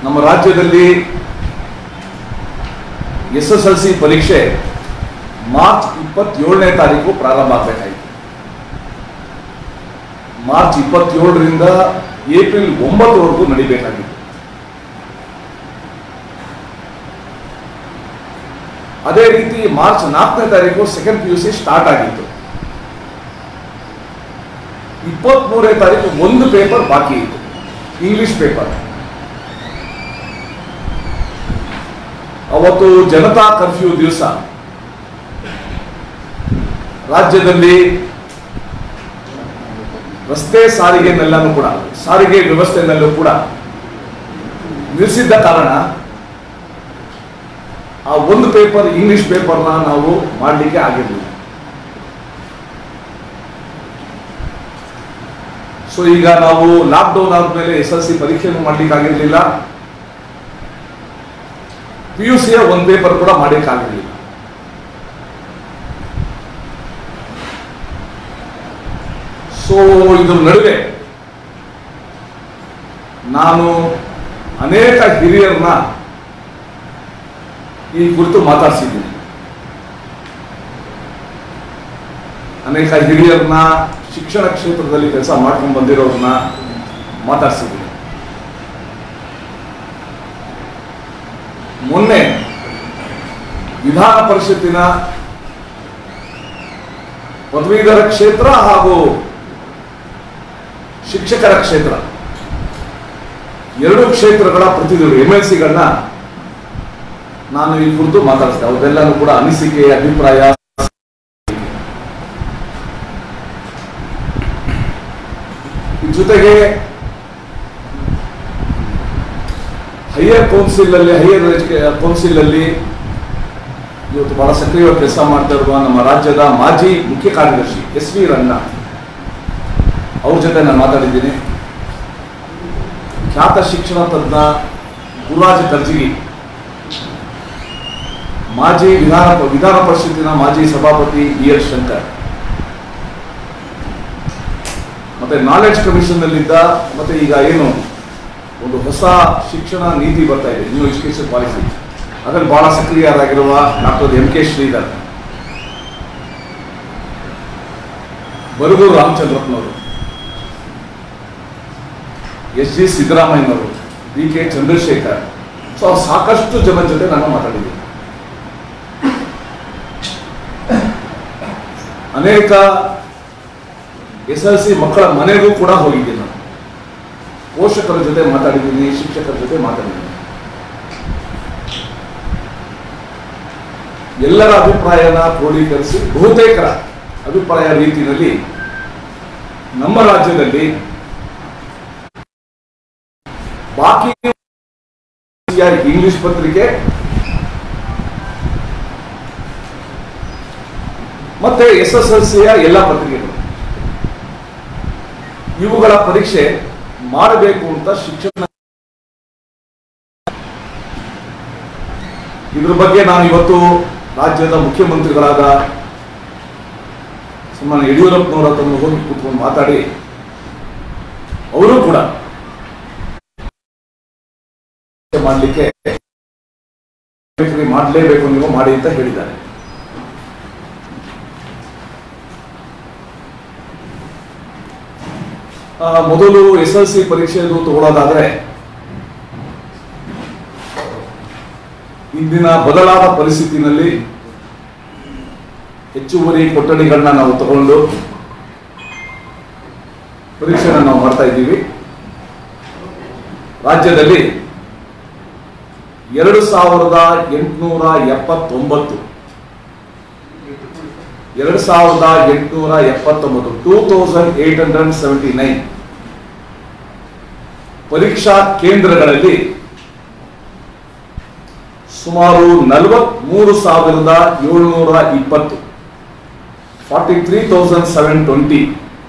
ನಮ್ಮ ರಾಜ್ಯದಲ್ಲಿ S S L C ಪರೀಕ್ಷೆ ಮಾರ್ಚ್ ಇಪ್ಪತ್ತೇಳನೇ ತಾರೀಕು ಪ್ರಾರಂಭ ಆಗಬೇಕಾಯಿತು ಮಾರ್ಚ್ ಇಪ್ಪತ್ತೇಳರಿಂದ ಏಪ್ರಿಲ್ ಒಂಬತ್ತರವರೆಗೂ ನಡಿಬೇಕಾಗಿತ್ತು ಅದೇ ರೀತಿ ಮಾರ್ಚ್ ನಾಲ್ಕನೇ ತಾರೀಕು second P U C start ಆಗಿತ್ತು ಇಪ್ಪತ್ಮೂರನೇ ತಾರೀಕು ಒಂದು ಪೇಪರ್ ಬಾಕಿ ಇತ್ತು ಇಂಗ್ಲಿಷ್ ಪೇಪರ್ ಅವತ್ತು ಜನತಾ ಕರ್ಫ್ಯೂ ದಿವಸ ರಾಜ್ಯದಲ್ಲಿ ರಸ್ತೆ ಸಾರಿಗೆನೆಲ್ಲನೂ ಕೂಡ ಸಾರಿಗೆ ವ್ಯವಸ್ಥೆನಲ್ಲೂ ಕೂಡ ನಿಲ್ಲಿಸಿದ್ದ ಕಾರಣ ಆ ಒಂದು ಪೇಪರ್ ಇಂಗ್ಲಿಷ್ ಪೇಪರ್ನ ನಾವು ಮಾಡಲಿಕ್ಕೆ ಆಗಿರಲಿಲ್ಲ ಸೊ ಈಗ ನಾವು ಲಾಕ್ಡೌನ್ ಆದ್ಮೇಲೆ ಎಸ್ ಎಲ್ ಸಿ ಪರೀಕ್ಷೆಯನ್ನು ಮಾಡ್ಲಿಕ್ಕೆ ಆಗಿರ್ಲಿಲ್ಲ ಪಿ ಯು ಸಿಯ ಒಂದು ಪೇಪರ್ ಕೂಡ ಮಾಡಲಿಕ್ಕಾಗಿರ್ಲಿಲ್ಲ ಸೊ ಇದ್ರ ನಡುವೆ ನಾನು ಅನೇಕ ಹಿರಿಯರನ್ನ ಈ ಕುರಿತು ಮಾತಾಡ್ಸಿದ್ದೀನಿ ಅನೇಕ ಹಿರಿಯರನ್ನ ಶಿಕ್ಷಣ ಕ್ಷೇತ್ರದಲ್ಲಿ ಕೆಲಸ ಮಾಡ್ಕೊಂಡು ಬಂದಿರೋರನ್ನ ಮಾತಾಡ್ಸಿದ್ದೀನಿ ಮೊನ್ನೆ ವಿಧಾನ ಪರಿಷತ್ತಿನ ಪದವೀಧರ ಕ್ಷೇತ್ರ ಹಾಗೂ ಶಿಕ್ಷಕರ ಕ್ಷೇತ್ರ ಎರಡು ಕ್ಷೇತ್ರಗಳ ಪ್ರತಿನಿಧಿಗಳು ಎಂ ಎಲ್ ಸಿಗಳನ್ನ ನಾನು ಈ ಕುರಿತು ಮಾತಾಡಿಸಿದೆ ಅವರೆಲ್ಲನೂ ಕೂಡ ಅನಿಸಿಕೆ ಅಭಿಪ್ರಾಯ ಜೊತೆಗೆ ಹೈಯರ್ ಕೌನ್ಸಿಲ್ ಅಲ್ಲಿ ಹೈಯರ್ ಕೌನ್ಸಿಲ್ ಅಲ್ಲಿ ಇವತ್ತು ಬಹಳ ಸಕ್ರಿಯವಾಗಿ ಕೆಲಸ ಮಾಡ್ತಾ ಇರುವ ನಮ್ಮ ರಾಜ್ಯದ ಮಾಜಿ ಮುಖ್ಯ ಕಾರ್ಯದರ್ಶಿ ಎಸ್ ವಿ ರಂಗನಾಥ್ ಅವ್ರ ಜೊತೆ ನಾನು ಮಾತಾಡಿದ್ದೀನಿ ಖ್ಯಾತ ಶಿಕ್ಷಣ ತಜ್ಞ ಗುರುರಾಜ ಕರ್ಜಿಗಿ ಮಾಜಿ ವಿಧಾನ ವಿಧಾನ ಪರಿಷತ್ತಿನ ಮಾಜಿ ಸಭಾಪತಿ ಬಿ ಎಸ್ ಶಂಕರ್ ಮತ್ತೆ ನಾಲೆಡ್ಜ್ ಕಮಿಷನ್ ನಲ್ಲಿದ್ದ ಮತ್ತೆ ಈಗ ಏನು ಒಂದು ಹೊಸ ಶಿಕ್ಷಣ ನೀತಿ ಬರ್ತಾ ಇದೆ ನ್ಯೂ ಎಜುಕೇಶನ್ ಪಾಲಿಸಿ ಅದರಲ್ಲಿ ಬಹಳ ಸಕ್ರಿಯರಾಗಿರುವ doctor M K Sridhar Baraguru ರಾಮಚಂದ್ರಪ್ಪನವರು ಎಸ್ ಜಿ ಸಿದ್ದರಾಮಯ್ಯನವರು ಡಿ ಕೆ ಚಂದ್ರಶೇಖರ್ ಸೊ ಸಾಕಷ್ಟು ಜನ ಜೊತೆ ನಾನು ಮಾತಾಡಿದ್ದೀನಿ ಅನೇಕ ಎಸ್ ಎಲ್ ಸಿ ಮಕ್ಕಳ ಮನೆಗೂ ಕೂಡ ಹೋಗಿದ್ದೀನಿ ನಾನು ಪೋಷಕರ ಜೊತೆ ಮಾತಾಡಿದ್ದೀನಿ ಶಿಕ್ಷಕರ ಜೊತೆ ಮಾತಾಡಿದ್ದೀನಿ ಎಲ್ಲರ ಅಭಿಪ್ರಾಯನ ಕ್ರೋಢೀಕರಿಸಿ ಬಹುತೇಕರ ಅಭಿಪ್ರಾಯ ರೀತಿಯಲ್ಲಿ ನಮ್ಮ ರಾಜ್ಯದಲ್ಲಿ ಬಾಕಿ ಇಂಗ್ಲಿಷ್ ಪತ್ರಿಕೆ ಮತ್ತೆ ಎಸ್ ಎಸ್ ಎಲ್ ಸಿಯ ಎಲ್ಲ ಪತ್ರಿಕೆಗಳು ಇವುಗಳ ಪರೀಕ್ಷೆ ಮಾಡಬೇಕು ಅಂತ ಶಿಕ್ಷಣ ಇದ್ರ ಬಗ್ಗೆ ನಾನು ಇವತ್ತು ರಾಜ್ಯದ ಮುಖ್ಯಮಂತ್ರಿಗಳಾದ ಸನ್ಮಾನ್ಯ ಯಡಿಯೂರಪ್ಪನವರ ಹತ್ರ ಹೋಗಿ ಕೂತ್ಕೊಂಡು ಮಾತಾಡಿ ಅವರು ಕೂಡ ಮಾಡಲಿಕ್ಕೆ ಮಾಡಲೇಬೇಕು ನೀವು ಮಾಡಿ ಅಂತ ಹೇಳಿದ್ದಾರೆ ಆ, ಮೊದಲು ಎಸ್ ಎಲ್ ಸಿ ಪರೀಕ್ಷೆಯನ್ನು ತಗೊಳ್ಳೋದಾದ್ರೆ ಇಂದಿನ ಬದಲಾದ ಪರಿಸ್ಥಿತಿನಲ್ಲಿ ಹೆಚ್ಚುವರಿ ಕೊಠಡಿಗಳನ್ನ ನಾವು ತಗೊಂಡು ಪರೀಕ್ಷೆನ ನಾವು ಮಾಡ್ತಾ ಇದ್ದೀವಿ ರಾಜ್ಯದಲ್ಲಿ ಎರಡು ಸಾವಿರದ ಎಂಟುನೂರ ಎಪ್ಪತ್ತೊಂಬತ್ತು ಎರಡು ಸಾವಿರದ ಎಂಟುನೂರ ಎಪ್ಪತ್ತೊಂಬತ್ತು two thousand eight hundred seventy nine ಪರೀಕ್ಷಾ ಕೇಂದ್ರಗಳಲ್ಲಿ ಸುಮಾರು ನಲವತ್ಮೂರು ಸಾವಿರದ ಏಳುನೂರ ಇಪ್ಪತ್ತು forty three thousand seven twenty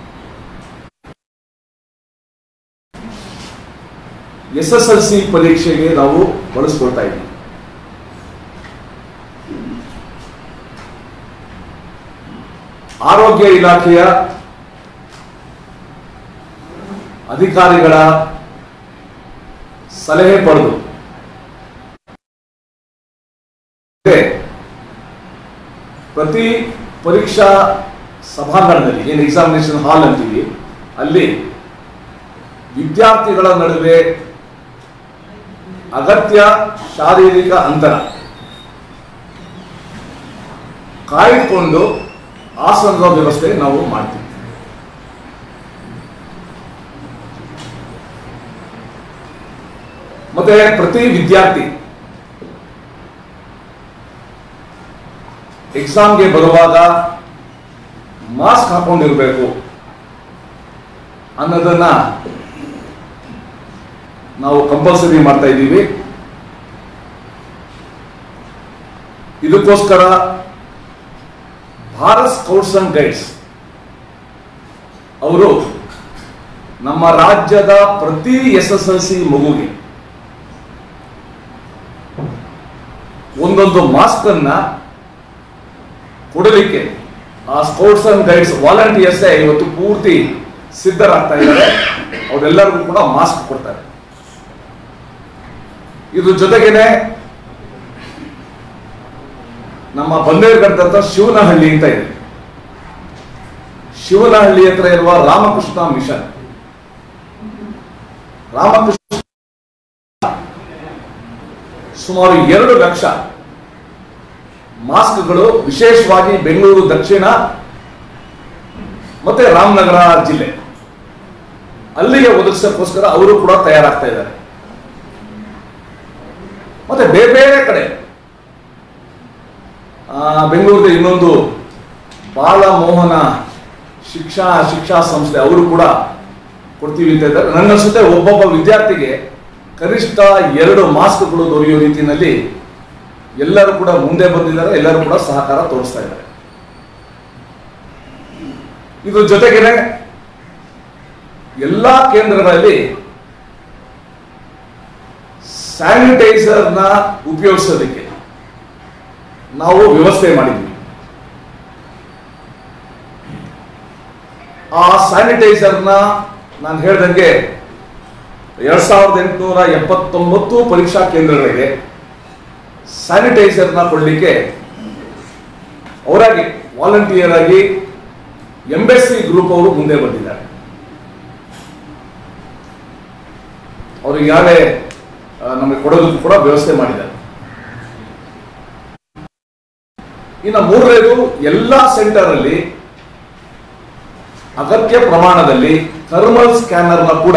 S S L C ಪರೀಕ್ಷೆಗೆ ನಾವು ಬಳಸ್ಕೊಳ್ತಾ ಇದ್ದೀವಿ ಆರೋಗ್ಯ ಇಲಾಖೆಯ ಅಧಿಕಾರಿಗಳ ಸಲಹೆ ಪಡೆದು ಮತ್ತೆ ಪ್ರತಿ ಪರೀಕ್ಷಾ ಸಭಾಂಗಣದಲ್ಲಿ ಏನು ಎಕ್ಸಾಮಿನೇಷನ್ ಹಾಲ್ ಅಂತೀವಿ ಅಲ್ಲಿ ವಿದ್ಯಾರ್ಥಿಗಳ ನಡುವೆ ಅಗತ್ಯ ಶಾರೀರಿಕ ಅಂತರ ಕಾಯ್ದುಕೊಂಡು ಆಸನದ ವ್ಯವಸ್ಥೆ ನಾವು ಮಾಡ್ತೀವಿ ಮತ್ತೆ ಪ್ರತಿ ವಿದ್ಯಾರ್ಥಿ ಎಕ್ಸಾಮ್ಗೆ ಬರುವಾಗ ಮಾಸ್ಕ್ ಹಾಕೊಂಡಿರ್ಬೇಕು ಅನ್ನೋದನ್ನ ನಾವು ಕಂಪಲ್ಸರಿ ಮಾಡ್ತಾ ಇದ್ದೀವಿ ಇದಕ್ಕೋಸ್ಕರ ಭಾರತ್ ಸ್ಕೌಟ್ಸ್ ಅಂಡ್ ಗೈಡ್ಸ್ ಅವರು ನಮ್ಮ ರಾಜ್ಯದ ಪ್ರತಿ ಎಸ್ ಎಸ್ ಎಲ್ ಸಿ ಮಗುಗೆ ಒಂದೊಂದು ಮಾಸ್ಕ್ ಅನ್ನ ಕೊಡಲಿಕ್ಕೆ ಆ ಸ್ಕೌಟ್ಸ್ ಅಂಡ್ ಗೈಡ್ಸ್ ವಾಲಂಟಿಯರ್ಸ್ ಇವತ್ತು ಪೂರ್ತಿ ಸಿದ್ಧರಾಗ್ತಾ ಇದ್ದಾರೆ ಅವರೆಲ್ಲರಿಗೂ ಕೂಡ ಮಾಸ್ಕ್ ಕೊಡ್ತಾರೆ ಇದ್ರ ಜೊತೆಗೇನೆ ನಮ್ಮ ಬಂದೇರ್ಗಢದ ಹತ್ರ ಶಿವನಹಳ್ಳಿ ಅಂತ ಇದೆ ಶಿವನಹಳ್ಳಿ ಹತ್ರ ಇರುವ ರಾಮಕೃಷ್ಣ ಮಿಷನ್ ರಾಮಕೃಷ್ಣ ಸುಮಾರು ಎರಡು ಲಕ್ಷ ಮಾಸ್ಕ್ಗಳು ವಿಶೇಷವಾಗಿ ಬೆಂಗಳೂರು ದಕ್ಷಿಣ ಮತ್ತೆ ರಾಮನಗರ ಜಿಲ್ಲೆ ಅಲ್ಲಿಗೆ ಒದಗಿಸೋಕ್ಕೋಸ್ಕರ ಅವರು ಕೂಡ ತಯಾರಾಗ್ತಾ ಇದ್ದಾರೆ ಮತ್ತೆ ಬೇರೆ ಬೇರೆ ಕಡೆ ಆ, ಬೆಂಗಳೂರಿನ ಇನ್ನೊಂದು ಬಾಲಮೋಹನ ಶಿಕ್ಷಾ ಶಿಕ್ಷಾ ಸಂಸ್ಥೆ ಅವರು ಕೂಡ ಕೊಡ್ತೀವಿ ಅಂತ ಇದ್ದಾರೆ ನನ್ನನ್ಸುತ್ತೆ ಒಬ್ಬೊಬ್ಬ ವಿದ್ಯಾರ್ಥಿಗೆ ಕನಿಷ್ಠ ಎರಡು ಮಾಸ್ಕ್ಗಳು ದೊರೆಯುವ ರೀತಿಯಲ್ಲಿ ಎಲ್ಲರೂ ಕೂಡ ಮುಂದೆ ಬಂದಿದ್ದಾರೆ ಎಲ್ಲರೂ ಕೂಡ ಸಹಕಾರ ತೋರಿಸ್ತಾ ಇದ್ದಾರೆ ಇದ್ರ ಜೊತೆಗೇನೆ ಎಲ್ಲಾ ಕೇಂದ್ರಗಳಲ್ಲಿ ಸ್ಯಾನಿಟೈಸರ್ನ ಉಪಯೋಗಿಸೋದಕ್ಕೆ ನಾವು ವ್ಯವಸ್ಥೆ ಮಾಡಿದ್ವಿ ಆ ಸ್ಯಾನಿಟೈಸರ್ನ ನಾನು ಹೇಳ್ದಂಗೆ ಎರಡ್ ಸಾವಿರದ ಎಂಟುನೂರ ಎಪ್ಪತ್ತೊಂಬತ್ತು ಪರೀಕ್ಷಾ ಕೇಂದ್ರಗಳಿಗೆ ಸ್ಯಾನಿಟೈಸರ್ನ ಕೊಡಲಿಕ್ಕೆ ಅವರಾಗಿ ವಾಲಂಟಿಯರ್ ಆಗಿ ಎಂಬೆಸ್ಸಿ ಗ್ರೂಪ್ ಅವರು ಮುಂದೆ ಬಂದಿದ್ದಾರೆ ಅವರು ಈಗಾಗಲೇ ಆ, ನಮಗೆ ಕೊಡೋದಕ್ಕೂ ಕೂಡ ವ್ಯವಸ್ಥೆ ಮಾಡಿದ್ದಾರೆ ಇನ್ನು ಮೂರನೇದು ಎಲ್ಲಾ ಸೆಂಟರ್ ಅಲ್ಲಿ ಅಗತ್ಯ ಪ್ರಮಾಣದಲ್ಲಿ ಥರ್ಮಲ್ ಸ್ಕ್ಯಾನರ್ನ ಕೂಡ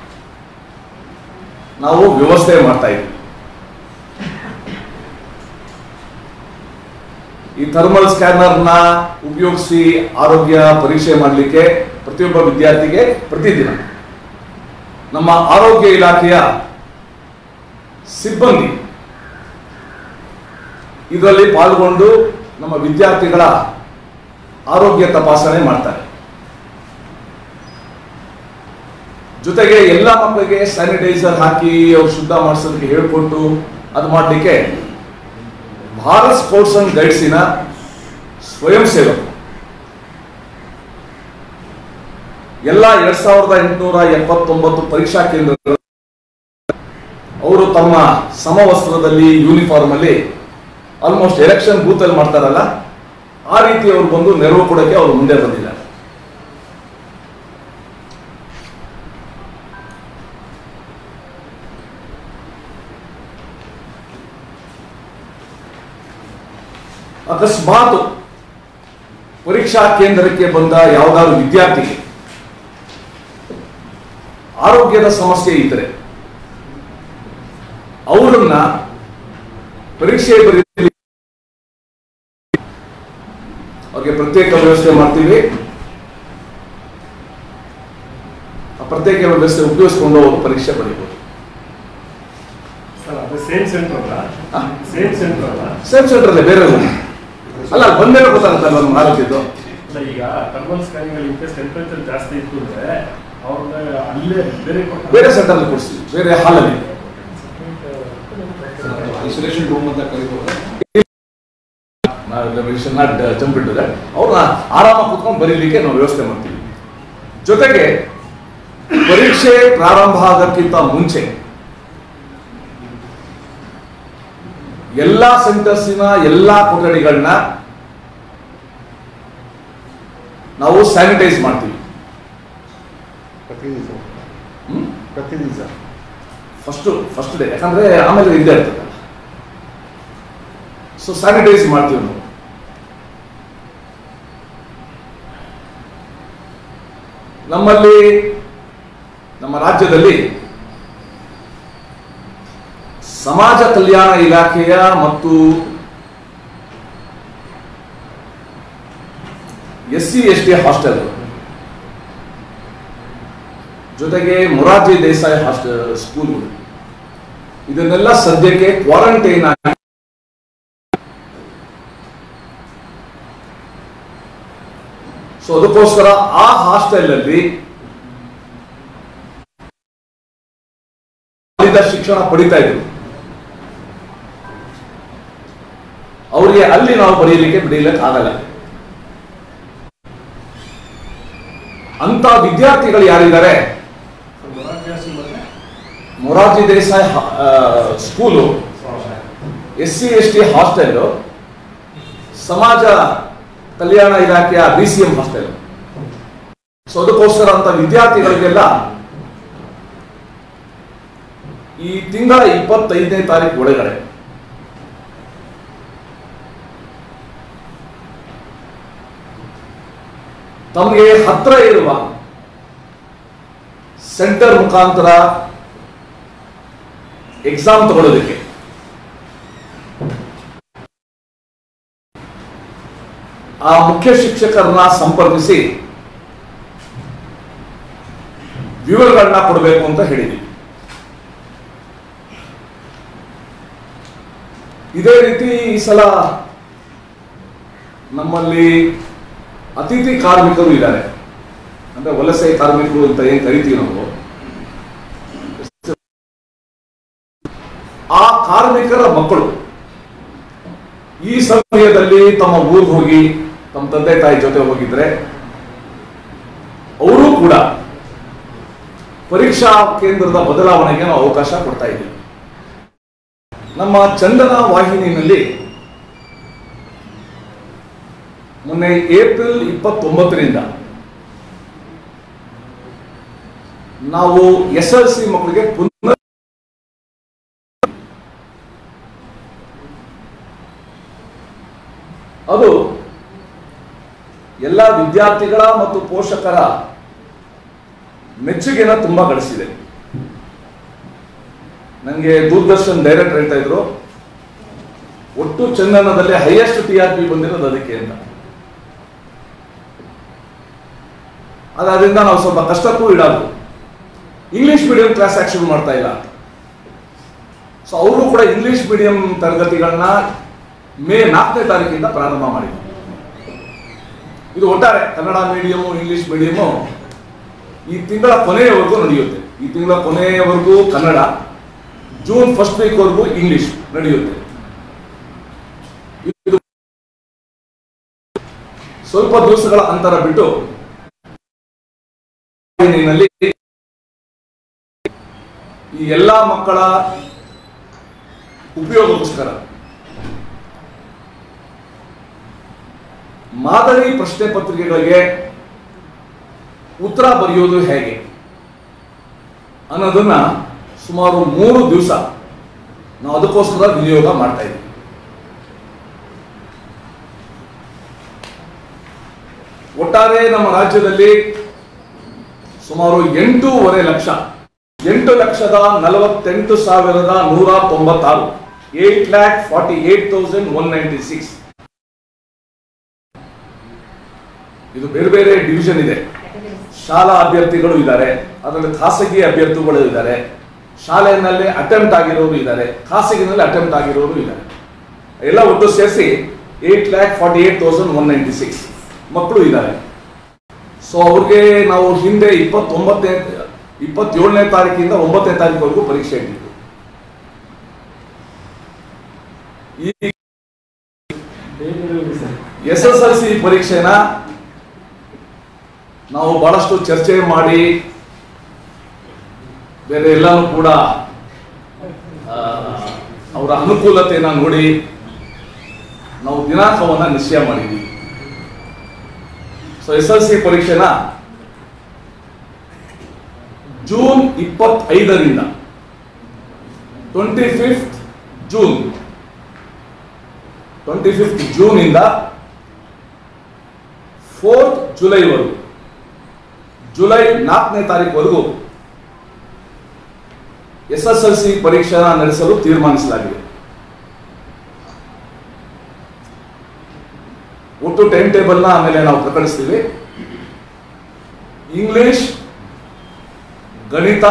ನಾವು ವ್ಯವಸ್ಥೆ ಮಾಡ್ತಾ ಇದ್ದೀವಿ ಈ ಥರ್ಮಲ್ ಸ್ಕ್ಯಾನರ್ನ ಉಪಯೋಗಿಸಿ ಆರೋಗ್ಯ ಪರೀಕ್ಷೆ ಮಾಡಲಿಕ್ಕೆ ಪ್ರತಿಯೊಬ್ಬ ವಿದ್ಯಾರ್ಥಿಗೆ ಪ್ರತಿದಿನ ನಮ್ಮ ಆರೋಗ್ಯ ಇಲಾಖೆಯ ಸಿಬ್ಬಂದಿ ಇದರಲ್ಲಿ ಪಾಲ್ಗೊಂಡು ನಮ್ಮ ವಿದ್ಯಾರ್ಥಿಗಳ ಆರೋಗ್ಯ ತಪಾಸಣೆ ಮಾಡ್ತಾರೆ ಜೊತೆಗೆ ಎಲ್ಲ ಮಕ್ಕಳಿಗೆ ಸ್ಯಾನಿಟೈಸರ್ ಹಾಕಿ ಅವ್ರು ಶುದ್ಧ ಮಾಡಿಸೋದಕ್ಕೆ ಹೇಳ್ಕೊಟ್ಟು ಅದು ಮಾಡಲಿಕ್ಕೆ ಭಾರತ್ ಸ್ಪೋರ್ಟ್ಸ್ ಅಂಡ್ ಗೈಡ್ಸಿನ ಸ್ವಯಂ ಸೇವಕರು ಎಲ್ಲ ಎರಡ್ ಸಾವಿರದ ಎಂಟುನೂರ ಎಪ್ಪತ್ತೊಂಬತ್ತು ಪರೀಕ್ಷಾ ಕೇಂದ್ರಗಳು ಅವರು ತಮ್ಮ ಸಮವಸ್ತ್ರದಲ್ಲಿ ಯೂನಿಫಾರ್ಮ್ ಅಲ್ಲಿ ಆಲ್ಮೋಸ್ಟ್ ಎಲೆಕ್ಷನ್ ಬೂತ್ ಅಲ್ಲಿ ಮಾಡ್ತಾರಲ್ಲ ಆ ರೀತಿ ಅವ್ರು ಬಂದು ನೆರವು ಕೊಡೋಕೆ ಅವರು ಮುಂದೆ ಬಂದಿದ್ದಾರೆ ಅಕಸ್ಮಾತ್ ಪರೀಕ್ಷಾ ಕೇಂದ್ರಕ್ಕೆ ಬಂದ ಯಾವುದಾದ್ರು ವಿದ್ಯಾರ್ಥಿಗೆ ಆರೋಗ್ಯದ ಸಮಸ್ಯೆ ಇದ್ದರೆ ಅವರನ್ನ ಪರೀಕ್ಷೆ ಬರೀ ಅವ್ರಿಗೆ ಪ್ರತ್ಯೇಕ ವ್ಯವಸ್ಥೆ ಮಾಡ್ತೀವಿ ಆ ಪ್ರತ್ಯೇಕ ವ್ಯವಸ್ಥೆ ಉಪಯೋಗಿಸ್ಕೊಂಡು ಅವರು ಪರೀಕ್ಷೆ ಬರೀಬಹುದು ಸರ್ ಅದು ಸೇಮ್ ಸೆಂಟರ್ ಅಲ್ಲ ಹಾ? ಸೇಮ್ ಸೆಂಟರ್ ಅಲ್ಲ ಸೇಮ್ ಸೆಂಟರ್ ಅಲ್ಲೇ ಬೇರೆ room. ಅಲ್ಲ ಅಲ್ಲಿ ಬಂದೇಲೆ ಗೊತ್ತಾಗುತ್ತಲ್ಲ ನಮ್ಮ ಆರೋಗ್ಯದ್ದು ಅಲ್ಲ ಈಗ ಥರ್ಮಲ್ ಸ್ಕ್ಯಾನಿಂಗ್ ಅಲ್ಲಿ ಇನ್ಕೇಸ್ ಟೆಂಪರೇಚರ್ ಜಾಸ್ತಿ ಇತ್ತು ಅಂದ್ರೆ ಅವ್ರನ್ನ ಅಲ್ಲೇ ಬೇರೆ ಕೊಡ್ತಾರೆ. ಬೇರೆ ಸೆಂಟರ್ ಅಲ್ಲಿ ಕೊಡಿಸ್ತೀವಿ ಬೇರೆ ಹಾಲಲ್ಲಿ ಐಸೋಲೇಷನ್ ರೂಮ್ ಅಂತ ಕರೀಬೋದು ನಾಟ್ ಜಂಪ್ ಇಟ್ಟಿದೆ ಅವ್ರನ್ನ ಆರಾಮಾಗಿ ಕುತ್ಕೊಂಡು ಬರೀಲಿಕ್ಕೆ ನಾವು ವ್ಯವಸ್ಥೆ ಮಾಡ್ತೀವಿ ಜೊತೆಗೆ ಪರೀಕ್ಷೆ ಪ್ರಾರಂಭ ಆಗೋಕ್ಕಿಂತ ಮುಂಚೆ ಎಲ್ಲಾ ಸೆಂಟರ್ಸಿನ ಎಲ್ಲಾ ಕೊಠಡಿಗಳನ್ನ ನಾವು ಸ್ಯಾನಿಟೈಸ್ ಮಾಡ್ತೀವಿ ಪ್ರತಿ ದಿವಸ ಹ್ಮ್ ಪ್ರತಿ ದಿವಸ ಫಸ್ಟ್ ಫಸ್ಟ್ ಡೇ ಯಾಕಂದ್ರೆ ಆಮೇಲೆ ಇದ್ದೇ ಇರ್ತದೆ ಸೊ ಸ್ಯಾನಿಟೈಸ್ ಮಾಡ್ತೀವಿ ನಾವು ನಮ್ಮಲ್ಲಿ ನಮ್ಮ ರಾಜ್ಯದಲ್ಲಿ ಸಮಾಜ ಕಲ್ಯಾಣ ಇಲಾಖೆಯ ಮತ್ತು S C S T hostel ಜೊತೆಗೆ ಮೊರಾರ್ಜಿ ದೇಸಾಯಿ ಹಾಸ್ಟೆಲ್ ಸ್ಕೂಲ್ಗಳು ಇದನ್ನೆಲ್ಲ ಸದ್ಯಕ್ಕೆ ಕ್ವಾರಂಟೈನ್ ಆಗಿ ಸೊ ಅದಕ್ಕೋಸ್ಕರ ಆ ಹಾಸ್ಟೆಲ್ ಅಲ್ಲಿ ಅಲ್ಲಿಂದ ಶಿಕ್ಷಣ ಪಡಿತಾ ಇದ್ರು ಅವರಿಗೆ ಅಲ್ಲಿ ನಾವು ಬರೆಯಲಿಕ್ಕೆ ಬಿಡಲಿಕ್ಕೆ ಆಗಲ್ಲ ಅಂತ ವಿದ್ಯಾರ್ಥಿಗಳು ಯಾರಿದ್ದಾರೆ ಮೊರಾರ್ಜಿ ಮತ್ತೆ ಮೊರಾರ್ಜಿ ದೇಸಾಯಿ ಹಾ- ಆ, school S C S T hostel ಸಮಾಜ ಕಲ್ಯಾಣ ಇಲಾಖೆಯ B C M hostel so ಅದಕ್ಕೋಸ್ಕರ ಅಂತ ವಿದ್ಯಾರ್ಥಿಗಳಿಗೆಲ್ಲ ಈ ತಿಂಗಳ ಇಪ್ಪತ್ತೈದನೇ ತಾರೀಕು ಒಳಗಡೆ ತಮಗೆ ಹತ್ರ ಇರುವ ಸೆಂಟರ್ ಮುಖಾಂತರ ಎಕ್ಸಾಮ್ ತಗೊಳ್ಳೋದಕ್ಕೆ ಆ ಮುಖ್ಯ ಶಿಕ್ಷಕರನ್ನ ಸಂಪರ್ಕಿಸಿ ವಿವರಗಳನ್ನ ಕೊಡಬೇಕು ಅಂತ ಹೇಳಿದ್ವಿ ಇದೇ ರೀತಿ ಈ ಸಲ ನಮ್ಮಲ್ಲಿ ಅತಿಥಿ ಕಾರ್ಮಿಕರು ಇದ್ದಾರೆ ಅಂದ್ರೆ ವಲಸೆ ಕಾರ್ಮಿಕರು ಅಂತ ಏನ್ ಕರಿತೀವಿ ನಾವು ಆ ಕಾರ್ಮಿಕರ ಮಕ್ಕಳು ಈ ಸಮಯದಲ್ಲಿ ತಮ್ಮ ಊರಿಗೆ ಹೋಗಿ ತಮ್ಮ ತಂದೆ ತಾಯಿ ಜೊತೆ ಹೋಗಿದ್ರೆ ಅವರು ಕೂಡ ಪರೀಕ್ಷಾ ಕೇಂದ್ರದ ಬದಲಾವಣೆಗೆ ನಾವು ಅವಕಾಶ ಕೊಡ್ತಾ ಇದ್ದೀವಿ ನಮ್ಮ ಚಂದನ ವಾಹಿನಿಯಲ್ಲಿ ಮೊನ್ನೆ ಏಪ್ರಿಲ್ ಇಪ್ಪತ್ತೊಂಬತ್ತರಿಂದ ನಾವು ಎಸ್ ಎಲ್ ಸಿ ಮಕ್ಕಳಿಗೆ ಪುನರ್ ಅದು ಎಲ್ಲ ವಿದ್ಯಾರ್ಥಿಗಳ ಮತ್ತು ಪೋಷಕರ ಮೆಚ್ಚುಗೆನ ತುಂಬಾ ಗಳಿಸಿದೆ ನನಗೆ ದೂರದರ್ಶನ್ ಡೈರೆಕ್ಟರ್ ಹೇಳ್ತಾ ಇದ್ರು ಒಟ್ಟು ಚಂದನದಲ್ಲಿ ಹೈಯೆಸ್ಟ್ ಟಿ ಆರ್ ಪಿ ಬಂದಿರೋದು ಅದಕ್ಕೆ ಅಂತ ಅದಾದ್ರಿಂದ ನಾವು ಸ್ವಲ್ಪ ಕಷ್ಟಕ್ಕೂ ಇಡೋದು ಇಂಗ್ಲಿಷ್ ಮೀಡಿಯಂ ಕ್ಲಾಸ್ ಆಕ್ಷನ್ ಮಾಡ್ತಾ ಇಲ್ಲ ಅಂತ ಸೊ ಅವರು ಕೂಡ ಇಂಗ್ಲಿಷ್ ಮೀಡಿಯಂ ತರಗತಿಗಳನ್ನ ಮೇ ನಾಲ್ಕನೇ ತಾರೀಕಿಂದ ಪ್ರಾರಂಭ ಮಾಡಿದ್ರು ಇದು ಒಟ್ಟಾರೆ ಕನ್ನಡ ಮೀಡಿಯಮು ಇಂಗ್ಲಿಷ್ ಮೀಡಿಯಮು ಈ ತಿಂಗಳ ಕೊನೆಯವರೆಗೂ ನಡೆಯುತ್ತೆ ಈ ತಿಂಗಳ ಕೊನೆಯವರೆಗೂ ಕನ್ನಡ ಜೂನ್ ಫಸ್ಟ್ ವೀಕ್ ವರೆಗೂ ಇಂಗ್ಲಿಷ್ ನಡೆಯುತ್ತೆ ಇದು ಸ್ವಲ್ಪ ದಿವಸಗಳ ಅಂತರ ಬಿಟ್ಟು ನಲ್ಲಿ ಈ ಎಲ್ಲಾ ಮಕ್ಕಳ ಉಪಯೋಗಕ್ಕೋಸ್ಕರ ಮಾದರಿ ಪ್ರಶ್ನೆ ಪತ್ರಿಕೆಗಳಿಗೆ ಉತ್ತರ ಬರೆಯೋದು ಹೇಗೆ ಅನ್ನೋದನ್ನ ಸುಮಾರು ಮೂರು ದಿವಸ ನಾವು ಅದಕ್ಕೋಸ್ಕರ ವಿನಿಯೋಗ ಮಾಡ್ತಾ ಇದ್ದೀವಿ ಒಟ್ಟಾರೆ ನಮ್ಮ ರಾಜ್ಯದಲ್ಲಿ ಸುಮಾರು ಎಂಟೂವರೆ ಲಕ್ಷ ಎಂಟು ಲಕ್ಷದ ನಲವತ್ತೆಂಟು ಸಾವಿರದ ನೂರ ತೊಂಬತ್ತಾರು eight lakh forty eight thousand one ninety six ಇದು ಬೇರೆ ಬೇರೆ ಡಿವಿಷನ್ ಇದೆ ಶಾಲಾ ಅಭ್ಯರ್ಥಿಗಳು ಇದ್ದಾರೆ ಅದರಲ್ಲಿ ಖಾಸಗಿ ಅಭ್ಯರ್ಥಿಗಳು ಇದ್ದಾರೆ ಶಾಲೆಯಲ್ಲಿ ಅಟೆಂಪ್ಟ್ ಆಗಿರೋರು ಇದ್ದಾರೆ ಖಾಸಗಿನಲ್ಲಿ ಅಟೆಂಪ್ಟ್ ಆಗಿರೋರು ಇದ್ದಾರೆ ಎಲ್ಲ ಒಟ್ಟು ಸೇರಿಸಿ eight lakh forty eight thousand one ninety six ಮಕ್ಕಳು ಇದ್ದಾರೆ ಸೊ ಅವ್ರಿಗೆ ನಾವು ಹಿಂದೆ ಇಪ್ಪತ್ತೊಂಬತ್ತನೇ ಇಪ್ಪತ್ತೇಳನೇ ತಾರೀಕಿಂದ ಒಂಬತ್ತನೇ ತಾರೀಕುವರೆಗೂ ಪರೀಕ್ಷೆ ಇಟ್ಟಿದ್ದು ಈ ಎಸ್ ಎಸ್ ಎಲ್ ಸಿ ಪರೀಕ್ಷೆನ ನಾವು ಬಹಳಷ್ಟು ಚರ್ಚೆ ಮಾಡಿ ಬೇರೆ ಎಲ್ಲಾನು ಕೂಡ ಆ, ಅವರ ಅನುಕೂಲತೆಯನ್ನು ನೋಡಿ ನಾವು ದಿನಾಂಕವನ್ನು ನಿಶ್ಚಯ ಮಾಡಿದ್ದೀವಿ ಸೊ ಎಸ್ ಎಲ್ ಸಿ ಪರೀಕ್ಷೆನ ಜೂನ್ ಇಪ್ಪತ್ತೈದರಿಂದ twenty fifth June twenty fifth June ಇಂದ ಫೋರ್ತ್ ಜುಲೈವರೆಗೂ ಜುಲೈ ನಾಲ್ಕನೇ ತಾರೀಕುವರೆಗೂ ಎಸ್ ಎಸ್ ಎಲ್ ಸಿ ಪರೀಕ್ಷೆನ ನಡೆಸಲು ತೀರ್ಮಾನಿಸಲಾಗಿದೆ ಒಟ್ಟು ಟೈಮ್ ಟೇಬಲ್ನ ಆಮೇಲೆ ನಾವು ಪ್ರಕಟಿಸ್ತೀವಿ ಇಂಗ್ಲಿಷ್ ಗಣಿತ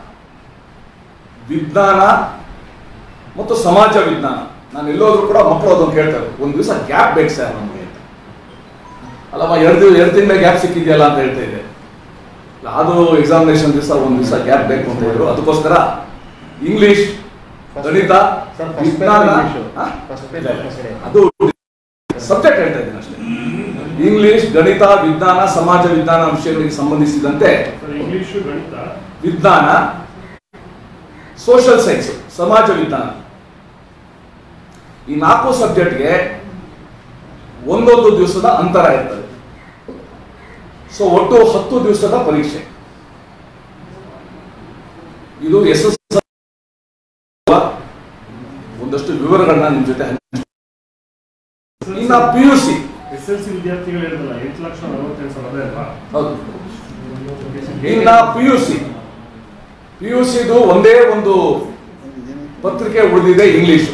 ವಿಜ್ಞಾನ ಮತ್ತು ಸಮಾಜ ವಿಜ್ಞಾನ ನಾನು ಎಲ್ಲೋದ್ರು ಕೂಡ ಮಕ್ಕಳು ಅದನ್ನು ಕೇಳ್ತಾರೆ ಒಂದು ದಿವಸ ಗ್ಯಾಪ್ ಬೇಕು ಸರ್ ನಮಗೆ ಅಂತ ಅಲ್ಲಮ್ಮ ಎರಡು ದಿವಸ ಎರಡು ತಿಂಗಳ ಗ್ಯಾಪ್ ಸಿಕ್ಕಿದೆಯಲ್ಲ ಅಂತ ಹೇಳ್ತಾ ಇದ್ದೆ ಇಲ್ಲ, ಅದು ಎಕ್ಸಾಮಿನೇಷನ್ ದಿವಸ ಒಂದು ದಿವಸ ಗ್ಯಾಪ್ ಬೇಕು ಅಂತ ಹೇಳಿದ್ರು ಅದಕ್ಕೋಸ್ಕರ ಇಂಗ್ಲಿಷ್ ಗಣಿತ Sir, first ವಿಜ್ಞಾನ paper English. ಹಾ? First paper ಇಲ್ಲ, ಇಲ್ಲ. first day. ಅದು ಸಬ್ಜೆಕ್ಟ್ ಹೇಳ್ತಾ ಇದ್ದೀನಿ ಅಷ್ಟೇ ಇಂಗ್ಲಿಷ್ ಗಣಿತ ವಿಜ್ಞಾನ ಸಮಾಜ ವಿಜ್ಞಾನ ವಿಷಯಗಳಿಗೆ ಸಂಬಂಧಿಸಿದಂತೆ ಸರ್ ಇಂಗ್ಲೀಷು ಗಣಿತ ವಿಜ್ಞಾನ ಸೋಷಿಯಲ್ ಸೈನ್ಸ್ ಸಮಾಜ ವಿಜ್ಞಾನ ಈ ನಾಲ್ಕು ಸಬ್ಜೆಕ್ಟ್ಗೆ ಒಂದೊಂದು ದಿವಸದ ಅಂತರ ಇರ್ತದೆ ಸೊ ಒಟ್ಟು ಹತ್ತು ದಿವಸದ ಪರೀಕ್ಷೆ ಇದು ಎಸ್ ಎಸ್ ಒಂದಷ್ಟು ವಿವರಗಳನ್ನ ನಿಮ್ ಜೊತೆ ಹಂಚ್- ಇನ್ನ P U C S L C ವಿದ್ಯಾರ್ಥಿಗಳು ಹೇಳಿದ್ರಲ್ಲ ಎಂಟು ಲಕ್ಷ ನಲವತ್ತೆಂಟು ಸಾವಿರ ಅದೇ ಅಲ್ವಾ ಹೌದು ಇನ್ನ P U C P U ಸಿದು ಒಂದೇ ಒಂದು ಪತ್ರಿಕೆ ಉಳಿದಿದೆ ಇಂಗ್ಲಿಷ್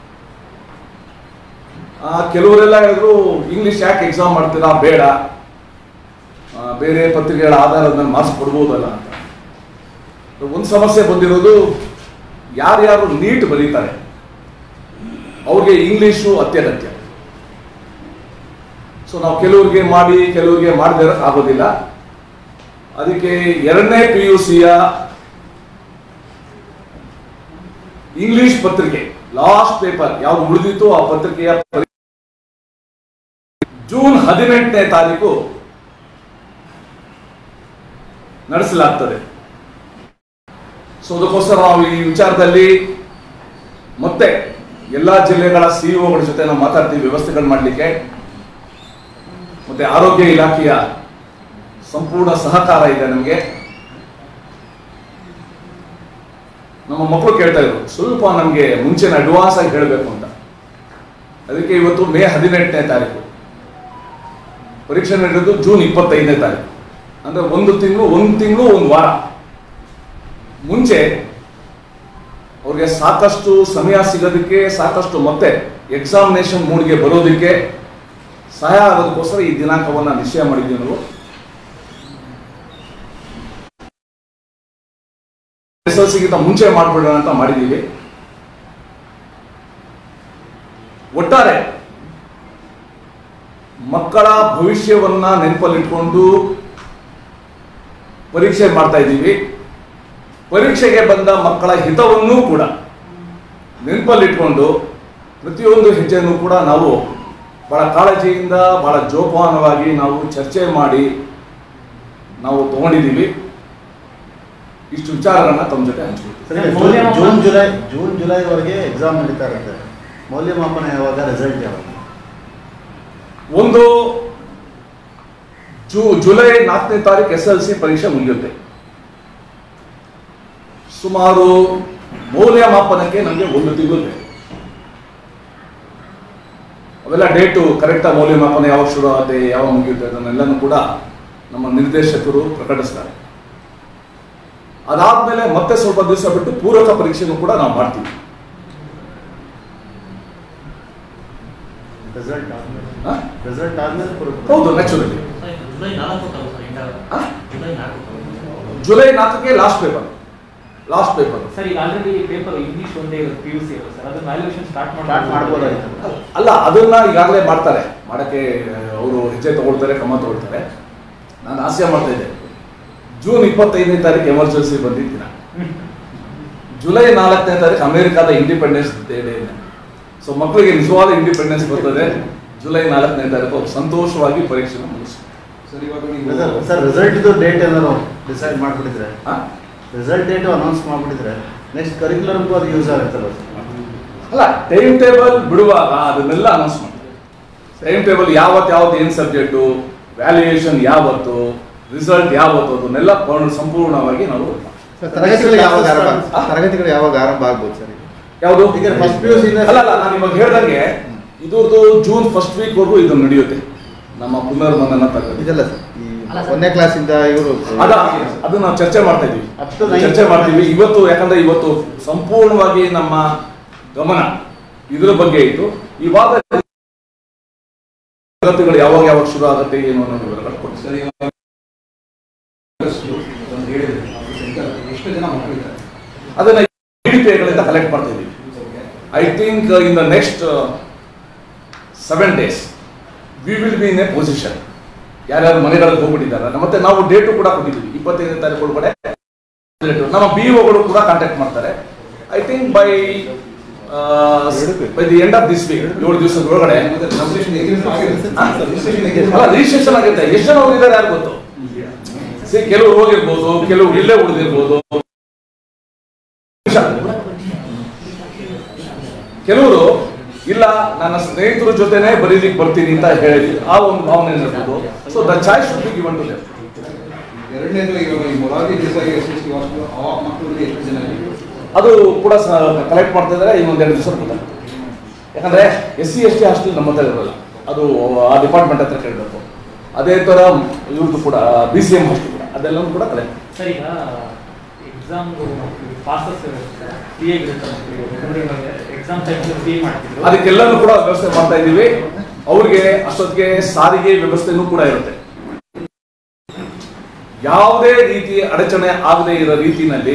ಕೆಲವರೆಲ್ಲ ಹೇಳಿದ್ರು ಇಂಗ್ಲಿಷ್ ಯಾಕೆ ಎಕ್ಸಾಮ್ ಮಾಡ್ತೀರಾ ಬೇಡ ಆ, ಬೇರೆ ಪತ್ರಿಕೆಗಳ ಆಧಾರದ ಮೇಲೆ ಮಾರ್ಕ್ಸ್ ಕೊಡ್ಬೋದಲ್ಲ ಅಂತ ಒಂದು ಸಮಸ್ಯೆ ಬಂದಿರೋದು ಯಾರ್ಯಾರು ನೀಟ್ ಬರೀತಾರೆ ಅವ್ರಿಗೆ ಇಂಗ್ಲಿಷು ಅತ್ಯಗತ್ಯ ಸೊ ನಾವು ಕೆಲವ್ರಿಗೆ ಮಾಡಿ ಕೆಲವ್ರಿಗೆ ಮಾಡದೇ ಆಗೋದಿಲ್ಲ ಅದಕ್ಕೆ ಎರಡನೇ ಪಿ ಯು ಸಿಯ ಇಂಗ್ಲಿಷ್ ಪತ್ರಿಕೆ ಲಾಸ್ಟ್ ಪೇಪರ್ ಯಾವ್ದು ಉಳಿದಿತ್ತು ಆ ಪತ್ರಿಕೆಯ ಪರಿ- ಜೂನ್ ಹದಿನೆಂಟನೇ ತಾರೀಕು ನಡೆಸಲಾಗ್ತದೆ ಸೊ ಅದಕ್ಕೋಸ್ಕರ ನಾವು ಈ ವಿಚಾರದಲ್ಲಿ ಮತ್ತೆ ಎಲ್ಲಾ ಜಿಲ್ಲೆಗಳ ಸಿಇಒಗಳ ಜೊತೆ ನಾವು ಮಾತಾಡ್ತೀವಿ ವ್ಯವಸ್ಥೆಗಳು ಮಾಡಲಿಕ್ಕೆ ಮತ್ತೆ ಆರೋಗ್ಯ ಇಲಾಖೆಯ ಸಂಪೂರ್ಣ ಸಹಕಾರ ಇದೆ ನಮಗೆ ನಮ್ಮ ಮಕ್ಕಳು ಕೇಳ್ತಾ ಇದ್ರು ಸ್ವಲ್ಪ ನಮಗೆ ಮುಂಚೆನ ಅಡ್ವಾನ್ಸ್ ಆಗಿ ಹೇಳಬೇಕು ಅಂತ ಅದಕ್ಕೆ ಇವತ್ತು ಮೇ ಹದಿನೆಂಟನೇ ತಾರೀಕು ಪರೀಕ್ಷೆ ನಡೆಯೋದು ಜೂನ್ ಇಪ್ಪತ್ತೈದನೇ ತಾರೀಕು ಅಂದ್ರೆ ಒಂದು ತಿಂಗಳು ಒಂದು ತಿಂಗಳು ಒಂದು ವಾರ ಮುಂಚೆ ಅವ್ರಿಗೆ ಸಾಕಷ್ಟು ಸಮಯ ಸಿಗೋದಕ್ಕೆ ಸಾಕಷ್ಟು ಮತ್ತೆ ಎಕ್ಸಾಮಿನೇಷನ್ ಮೂಡ್ಗೆ ಬರೋದಕ್ಕೆ ಸಹಾಯ ಆಗೋದಕ್ಕೋಸ್ಕರ ಈ ದಿನಾಂಕವನ್ನ ನಿಶ್ಚಯ ಮಾಡಿದ್ದೀವಿ ನಾವು ಎಸ್ ಎಲ್ ಸಿಗಿಂತ ಮುಂಚೆ ಮಾಡ್ಬಿಡೋಣ ಅಂತ ಮಾಡಿದ್ದೀವಿ ಒಟ್ಟಾರೆ ಮಕ್ಕಳ ಭವಿಷ್ಯವನ್ನ ನೆನಪಲ್ಲಿಟ್ಕೊಂಡು ಪರೀಕ್ಷೆ ಮಾಡ್ತಾ ಇದ್ದೀವಿ ಪರೀಕ್ಷೆಗೆ ಬಂದ ಮಕ್ಕಳ ಹಿತವನ್ನೂ ಕೂಡ ನೆನಪಲ್ಲಿಟ್ಕೊಂಡು ಪ್ರತಿಯೊಂದು ಹೆಜ್ಜೆಯನ್ನು ಕೂಡ ನಾವು ಬಹಳ ಕಾಳಜಿಯಿಂದ ಬಹಳ ಜೋಪಾನವಾಗಿ ನಾವು ಚರ್ಚೆ ಮಾಡಿ ನಾವು ತಗೊಂಡಿದ್ದೀವಿ ಇಷ್ಟು ವಿಚಾರಗಳನ್ನ ತಮ್ಮ ಜೊತೆ ಹಂಚ್ಕೊಳ್ತೀವಿ ಸರಿ, ಜೂನ್- ಜೂನ್ ಜುಲೈ ಜೂನ್ ಜುಲೈವರೆಗೆ ಎಕ್ಸಾಮ್ ನಡೀತಾ ಇರುತ್ತೆ ಮೌಲ್ಯಮಾಪನ ಯಾವಾಗ ರಿಸಲ್ಟ್ ಯಾವಾಗ ಒಂದು ಜೂ ಜುಲೈ ನಾಲ್ಕನೇ ತಾರೀಕು ಎಸ್ ಎಲ್ ಸಿ ಪರೀಕ್ಷೆ ಮುಗಿಯುತ್ತೆ ಸುಮಾರು ಮೌಲ್ಯಮಾಪನಕ್ಕೆ ನಮಗೆ ಒಂದು ತಿಂಗಳು ಬೇಕು ಅವೆಲ್ಲ ಡೇಟು ಕರೆಕ್ಟಾಗಿ ಮೌಲ್ಯಮಾಪನ ಯಾವಾಗ ಶುರು ಆಗುತ್ತೆ ಯಾವಾಗ ಮುಗಿಯುತ್ತೆ ಅದನ್ನೆಲ್ಲನೂ ಕೂಡ ನಮ್ಮ ನಿರ್ದೇಶಕರು ಪ್ರಕಟಿಸ್ತಾರೆ ಅದಾದ್ಮೇಲೆ ಮತ್ತೆ ಸ್ವಲ್ಪ ದಿವಸ ಬಿಟ್ಟು ಪೂರಕ ಪರೀಕ್ಷೆನೂ ಕೂಡ ನಾವು ಮಾಡ್ತೀವಿ ರಿಸಲ್ಟ್ ಆದ್ಮೇಲೆ ಹಾ? ರಿಸಲ್ಟ್ ಆದ್ಮೇಲೆ ಕೊಡುತ್ತೆ. ಹೌದು ನ್ಯಾಚುರಲಿ ಜುಲೈ ನಾಲ್ಕು ತಾವು ಸರ್ ಇಂಟರ್ ಆ? ಜುಲೈ ನಾಲ್ಕು ತಾವು. ಜುಲೈ ನಾಲ್ಕಕ್ಕೆ last paper last paper sir ಈಗ ಆಲ್ರೆಡಿ ಪೇಪರ್ ಇಂಗ್ಲಿಷ್ ಒಂದೇ ಇರುತ್ತೆ ಪಿ ಯು ಸಿ ಇರುತ್ತೆ ಸರ್ ಅದನ್ನ ವ್ಯಾಲ್ಯೂಷನ್ ಸ್ಟಾರ್ಟ್ ಸ್ಟಾರ್ಟ್ ಮಾಡ್ಬೋದಾಗಿತ್ತು ಅಲ್ಲ ಅದನ್ನ ಈಗಾಗಲೇ ಮಾಡ್ತಾರೆ ಮಾಡಕ್ಕೆ ಅವರು ಹೆಜ್ಜೆ ತಗೊಳ್ತಾರೆ ಕ್ರಮ ತಗೊಳ್ತಾರೆ ನಾನು ಆಸೆ ಮಾಡ್ತಾ ಇದ್ದೆ ಜೂನ್ ಇಪ್ಪತ್ತೈದನೇ ತಾರೀಕು ಎಮರ್ಜೆನ್ಸಿ ಬಂದಿದ್ದಿನ ಜುಲೈ ನಾಲ್ಕನೇ ತಾರೀಕು ಅಮೆರಿಕಾದ ಇಂಡಿಪೆಂಡೆನ್ಸ್ ಡೇ ಇದೆ ಸೊ ಮಕ್ಕಳಿಗೆ ನಿಜವಾದ ಇಂಡಿಪೆಂಡೆನ್ಸ್ ಬರ್ತದೆ ಜುಲೈ ನಾಲ್ಕನೇ ತಾರೀಕು ಅವ್ರು ಸಂತೋಷವಾಗಿ ಪರೀಕ್ಷೆನ ಮುಗಿಸ್ತಾರೆ ಸರ್ ಇವಾಗ ಸರ್- ನೀವು ಸರ್ ರಿಸಲ್ಟ್ ಡೇಟ್ ಏನಾದ್ರು ಡಿಸೈಡ್ ಮಾಡ್ಬಿಟ್ಟಿದ್ರೆ ಆ? ರಿಸಲ್ಟ್ ಡೇಟ್ ಅನೌನ್ಸ್ ಮಾಡ್ಬಿಟ್ಟಿದ್ರೆ ನೆಕ್ಸ್ಟ್ ಕರಿಕ್ಯುಲರ್ಗೂ ಅದು ಯೂಸ್ ಆಗುತ್ತಲ್ಲ ಅಲ್ಲ ಟೈಮ್ ಟೇಬಲ್ ಬಿಡುವಾಗ ಅದನ್ನೆಲ್ಲ ಅನೌನ್ಸ್ ಮಾಡ್ತಾರೆ ಟೈಮ್ ಟೇಬಲ್ ಯಾವತ್ತು ಯಾವತ್ತು ಏನು ಸಬ್ಜೆಕ್ಟು ವ್ಯಾಲ್ಯೂಯೇಷನ್ ಯಾವತ್ತು ರಿಸಲ್ಟ್ ಯಾವತ್ತು ಅದನ್ನೆಲ್ಲ ಪೂರ್ಣ- ಸಂಪೂರ್ಣವಾಗಿ ನಾವು ಸರ್ ತರಗತಿಗಳು ಯಾವಾಗ ಆರಂಭ ತರಗತಿಗಳು ಯಾವಾಗ ಆರಂಭ ಆಗ್ಬೋದು ಸರ್ ಯಾವುದು ಈಗ first PUC ಇಂದ- ಅಲ್ಲ ಅಲ್ಲ ನಾನು ಇವಾಗ ಹೇಳ್ದಂಗೆ ಇದ್ರದ್ದು ಜೂನ್ ಫಸ್ಟ್ ವೀಕ್ ವರೆಗೂ ಇದು ನಡೆಯುತ್ತೆ ನಮ್ಮ ಪುನರ್ಮನನ ತರಗತಿ ಇದೆಲ್ಲ ಸರ್ ಈ ಅಲ್ಲ ಸರ್. ಒಂದನೇ ಕ್ಲಾಸಿಂದ ಇವರು ಅದ ಅದು ನಾವು ಚರ್ಚೆ ಮಾಡ್ತಾ ಇದೀವಿ Up to nine. ಚರ್ಚೆ ಮಾಡ್ತೀವಿ ಇವತ್ತು ಯಾಕಂದ್ರೆ ಇವತ್ತು ಸಂಪೂರ್ಣವಾಗಿ ನಮ್ಮ ಗಮನ ಇದ್ರ ಬಗ್ಗೆ ಇತ್ತು ಇವಾಗ ತರಗತಿಗಳು ಯಾವಾಗ ಯಾವಾಗ ಶುರು ಆಗುತ್ತೆ ಏನು ಅನ್ನೋ ವಿವರಗಳು ಕೊಡ್ತೀವಿ ಸರಿ ಒಂದು ಹೇಳಿದ್ರೆ ನಾವು ಸೆಂಟರ್ ಎಷ್ಟು ಜನ ಮಕ್ಕಳಿದ್ದಾರೆ ಅದನ್ನ ಗಳಿಂದ ಕಲೆಕ್ಟ್ ಮಾಡ್ತಾ ಇದೀವಿ I think in the next seven days we will be in a position ಯಾರ್ಯಾರು ಮನೆಗಳಿಗೆ ಹೋಗ್ಬಿಟ್ಟಿದ್ದಾರೆ ಮತ್ತೆ ನಾವು ಡೇಟು ಕೂಡ ಕೊಟ್ಟಿದ್ದೀವಿ ಇಪ್ಪತ್ತೈದನೇ ತಾರೀಕು ಒಳಗಡೆ date. ನಮ್ಮ ಬಿ ಒಗಳು ಕೂಡ ಕಾಂಟ್ಯಾಕ್ಟ್ ಮಾಡ್ತಾರೆ I think by by the end of this week ಏಳು ದಿವಸದ ಒಳಗಡೆ ರಿಜಿಸ್ಟ್ರೇಷನ್ ಏಜೆಂಟ್ ಆಗಿದೆ ಹಾ? ರಿಜಿಸ್ಟ್ರೇಷನ್ ಏಜೆಂಟ್ ಅಲ್ಲ ರಿಜಿಸ್ಟ್ರೇಷನ್ ಆಗುತ್ತೆ ಎಷ್ಟು ಜನ ಹೋಗಿದ್ದಾರೆ ಯಾರು ಗೊತ್ತು ಸಿ ಕೆಲವರು ಹೋಗಿರ್ಬೋದು ಕೆಲವರು ಇಲ್ಲೇ ಉಳಿದಿರ್ಬೋದು ಕೆಲವರು ಇಲ್ಲ ನನ್ನ ಸ್ನೇಹಿತರ ಜೊತೆನೆ ಬರೀಲಿಕ್ಕೆ ಬರ್ತೀನಿ ಅಂತ ಹೇಳಿ ಆ ಒಂದು ಭಾವನೆ ಇರ್ಬೋದು so the choice should be given to them ಎರಡನೇದು ಇವಾಗ ಈ Morarji Desai S S T hostel ಆ ಮಕ್ಕಳಿಗೆ ಎಷ್ಟು ಜನ ಇದೆ? ಅದು ಕೂಡ ಕಲೆಕ್ಟ್ ಮಾಡ್ತಾ ಇದ್ದಾರೆ ಇನ್ನೊಂದು ಎರಡು ದಿವಸ ಗೊತ್ತಾಗುತ್ತೆ ಯಾಕಂದ್ರೆ S C S T hostel ನಮ್ಮ ಹತ್ರ ಇರೋಲ್ಲ ಅದು ಆ ಡಿಪಾರ್ಟ್ಮೆಂಟ್ ಹತ್ರ ಕೇಳಬೇಕು ಅದೇ ತರ ಇವ್ರದ್ದು ಕೂಡ ಬಿ ಸಿ ಎಂ ಹಾಸ್ಟೆಲ್ ಕೂಡ ಅದೆಲ್ಲವೂ ಕೂಡ ಕಲೆಕ್ಟ್ ಸರ್ ಈಗ ಎಕ್ಸಾಮ್ ಪಾಸಸ್ ಫ್ರೀ ಆಗಿರುತ್ತೆ ಮಕ್ಕಳಿಗೆ ಯಾಕಂದ್ರೆ ಇವಾಗ ಎಕ್ಸಾಮ್ ಟೈಮಲ್ಲಿ ಫ್ರೀ ಮಾಡ್ತಿದ್ರು ಅದಕ್ಕೆಲ್ಲನೂ ಕೂಡ ವ್ಯವಸ್ಥೆ ಮಾಡ್ತಾ ಇದ್ದೀವಿ ಅವ್ರಿಗೆ ಅಷ್ಟೊತ್ತಿಗೆ ಸಾರಿಗೆ ವ್ಯವಸ್ಥೆನೂ ಕೂಡ ಇರುತ್ತೆ ಯಾವುದೇ ರೀತಿ ಅಡಚಣೆ ಆಗದೇ ಇರೋ ರೀತಿನಲ್ಲಿ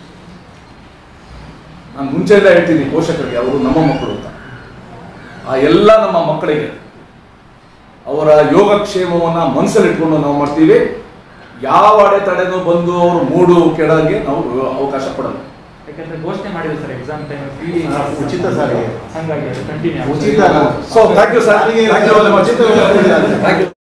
ನಾನು ಮುಂಚೆಯಿಂದ ಹೇಳ್ತೀನಿ ಪೋಷಕರಿಗೆ ಅವರು ನಮ್ಮ ಮಕ್ಕಳು ಅಂತ ಆ ಎಲ್ಲ ನಮ್ಮ ಮಕ್ಕಳಿಗೆ ಅವರ ಯೋಗಕ್ಷೇಮವನ್ನ ಮನಸ್ಸಲ್ಲಿ ಇಟ್ಕೊಂಡು ನಾವು ಮಾಡ್ತೀವಿ ಯಾವ ಅಡೆತಡೆನೂ ಬಂದು ಅವರು ಮೂಡು ಕೆಡಗೆ ನಾವು ಅವಕಾಶ ಕೊಡಲ್ಲ ಯಾಕಂದ್ರೆ ಘೋಷಣೆ ಮಾಡಿದ್ರು ಸರ್ ಎಕ್ಸಾಮ್ ಟೈಮ್ ಫ್ರೀ ಉಚಿತ ಸಾರಿಗೆ. ಹಂಗಾಗಿ ಅದು ಕಂಟಿನ್ಯೂ ಉಚಿತ so thank you sir thank you very much thank you